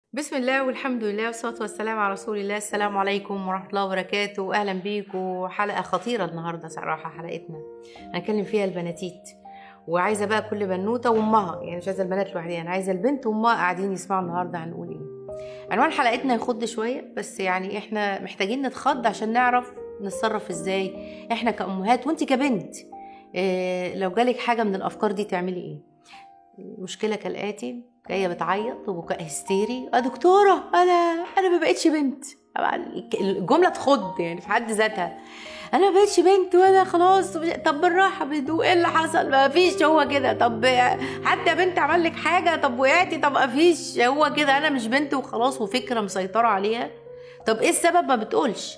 بسم الله والحمد لله والصلاة والسلام على رسول الله السلام عليكم ورحمة الله وبركاته أهلا بيكم حلقة خطيرة النهاردة صراحة حلقتنا هنتكلم فيها البناتيت وعايزة بقى كل بنوتة وأمها يعني مش عايزة البنات لوحدها أنا عايزة البنت وأمها قاعدين يسمعوا النهاردة هنقول إيه عنوان حلقتنا يخض شوية بس يعني إحنا محتاجين نتخض عشان نعرف نتصرف إزاي إحنا كأمهات وأنت كبنت إيه لو جالك حاجة من الأفكار دي تعملي إيه المشكلة كالآتي جايه بتعيط وبكاء هستيري يا دكتوره انا انا ما بقتش بنت الجمله تخض يعني في حد ذاتها انا ما بقتش بنت وانا خلاص طب بالراحه بهدوء ايه اللي حصل ما فيش هو كده طب حد يا بنت عمل لك حاجه طب وقعتي طب ما فيش هو كده انا مش بنت وخلاص وفكره مسيطره عليها طب ايه السبب ما بتقولش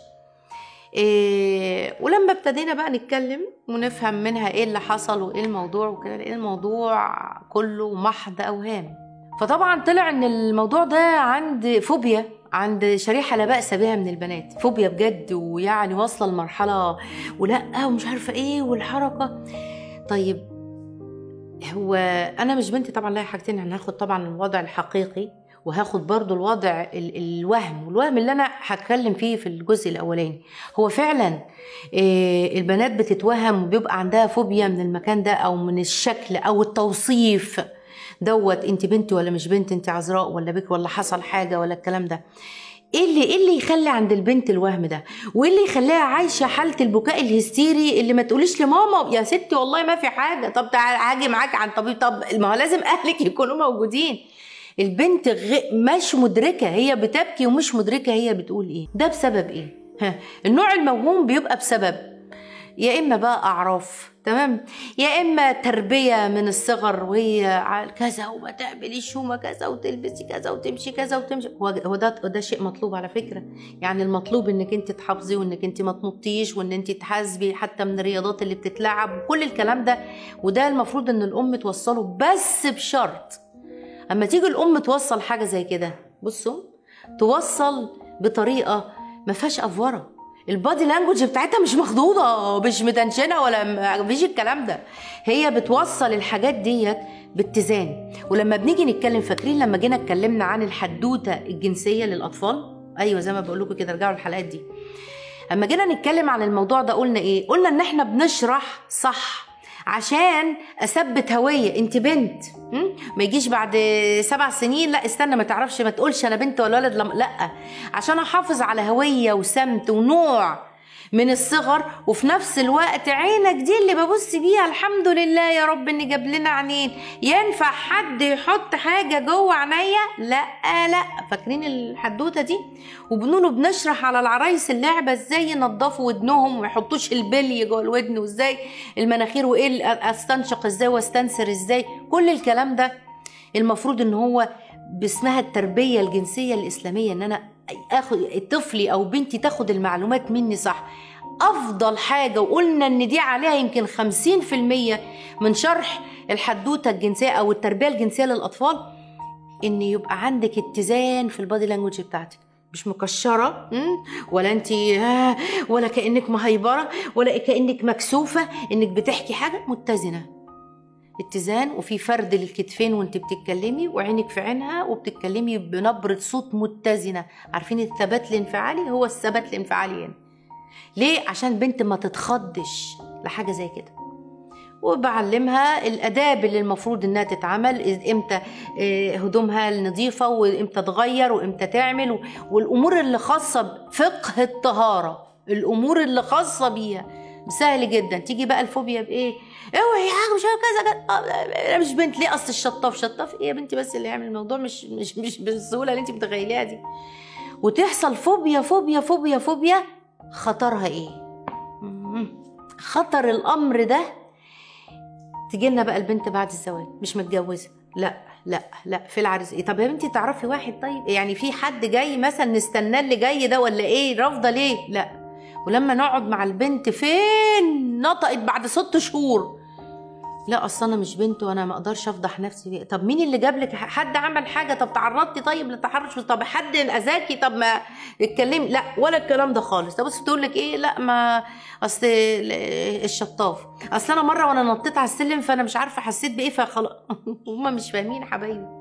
إيه ولما ابتدينا بقى نتكلم ونفهم منها ايه اللي حصل وايه الموضوع وكده لقينا الموضوع كله محض اوهام فطبعا طلع ان الموضوع ده عند فوبيا عند شريحة لا بأس بها من البنات فوبيا بجد ويعني واصلة لمرحلة ولا ومش عارفة ايه والحركة طيب هو انا مش بنتي طبعا لها حاجتين هناخد طبعا الوضع الحقيقي وهاخد برضو الوضع الوهم والوهم اللي انا هتكلم فيه في الجزء الاولاني هو فعلا البنات بتتوهم وبيبقى عندها فوبيا من المكان ده او من الشكل او التوصيف دوت انت بنت ولا مش بنت انت عذراء ولا بك ولا حصل حاجه ولا الكلام ده ايه اللي ايه اللي يخلي عند البنت الوهم ده وايه اللي يخليها عايشه حاله البكاء الهستيري اللي ما تقوليش لماما يا ستي والله ما في حاجه طب تعالى هاجي معاك عند طبيب طب ما هو لازم اهلك يكونوا موجودين البنت غ... مش مدركه هي بتبكي ومش مدركه هي بتقول ايه ده بسبب ايه ها. النوع الموهوم بيبقى بسبب يا اما بقى اعراف تمام يا اما تربيه من الصغر وهي كذا وما تعمليش وما كذا وتلبسي كذا وتمشي كذا وتمشي هو ده ده شيء مطلوب على فكره يعني المطلوب انك انت تحافظي وانك انت ما تنطيش وان انت تحاسبي حتى من الرياضات اللي بتتلعب وكل الكلام ده وده المفروض ان الام توصله بس بشرط اما تيجي الام توصل حاجه زي كده بصوا توصل بطريقه ما فيهاش افوره البادي لانجوج بتاعتها مش مخضوضه مش متنشنه ولا مفيش الكلام ده هي بتوصل الحاجات ديت باتزان ولما بنيجي نتكلم فاكرين لما جينا اتكلمنا عن الحدوته الجنسيه للاطفال ايوه زي ما بقول لكم كده ارجعوا الحلقات دي اما جينا نتكلم عن الموضوع ده قلنا ايه قلنا ان احنا بنشرح صح عشان اثبت هويه انت بنت ما يجيش بعد سبع سنين لا استنى ما تعرفش ما تقولش انا بنت ولا ولد لا عشان احافظ على هويه وسمت ونوع من الصغر وفي نفس الوقت عينك دي اللي ببص بيها الحمد لله يا رب ان جاب لنا عينين ينفع حد يحط حاجه جوه عينيا لا لا فاكرين الحدوته دي وبنقولوا بنشرح على العرايس اللعبه ازاي ينضفوا ودنهم وما يحطوش البلي جوه الودن وازاي المناخير وايه استنشق ازاي واستنثر ازاي كل الكلام ده المفروض ان هو باسمها التربيه الجنسيه الاسلاميه ان انا اخد طفلي او بنتي تاخد المعلومات مني صح افضل حاجه وقلنا ان دي عليها يمكن 50% من شرح الحدوته الجنسيه او التربيه الجنسيه للاطفال ان يبقى عندك اتزان في البادي لانجوج بتاعتك مش مكشره ولا انت ولا كانك مهيبره ولا كانك مكسوفه انك بتحكي حاجه متزنه اتزان وفي فرد للكتفين وانت بتتكلمي وعينك في عينها وبتتكلمي بنبرة صوت متزنة عارفين الثبات الانفعالي هو الثبات الانفعالي يعني. ليه عشان بنت ما تتخضش لحاجة زي كده وبعلمها الاداب اللي المفروض انها تتعمل امتى هدومها النظيفه وامتى تغير وامتى تعمل والامور اللي خاصه بفقه الطهاره الامور اللي خاصه بيها سهل جدا تيجي بقى الفوبيا بايه اوعي حاجه مش كذا انا مش بنت ليه اصل الشطاف شطاف ايه يا بنتي بس اللي يعمل الموضوع مش مش مش بالسهوله اللي انت متخيليها دي وتحصل فوبيا فوبيا فوبيا فوبيا خطرها ايه خطر الامر ده تجي لنا بقى البنت بعد الزواج مش متجوزه لا لا لا في العرس ايه طب يا بنتي تعرفي واحد طيب يعني في حد جاي مثلا نستناه اللي جاي ده ولا ايه رافضه ليه لا ولما نقعد مع البنت فين نطقت بعد ست شهور لا اصل انا مش بنت وانا ما اقدرش افضح نفسي بيه. طب مين اللي جاب لك حد عمل حاجه طب تعرضتي طيب للتحرش طب حد اذاكي طب ما اتكلمي لا ولا الكلام ده خالص طب بس تقول لك ايه لا ما اصل الشطاف اصل انا مره وانا نطيت على السلم فانا مش عارفه حسيت بايه فخلاص هم مش فاهمين يا حبايبي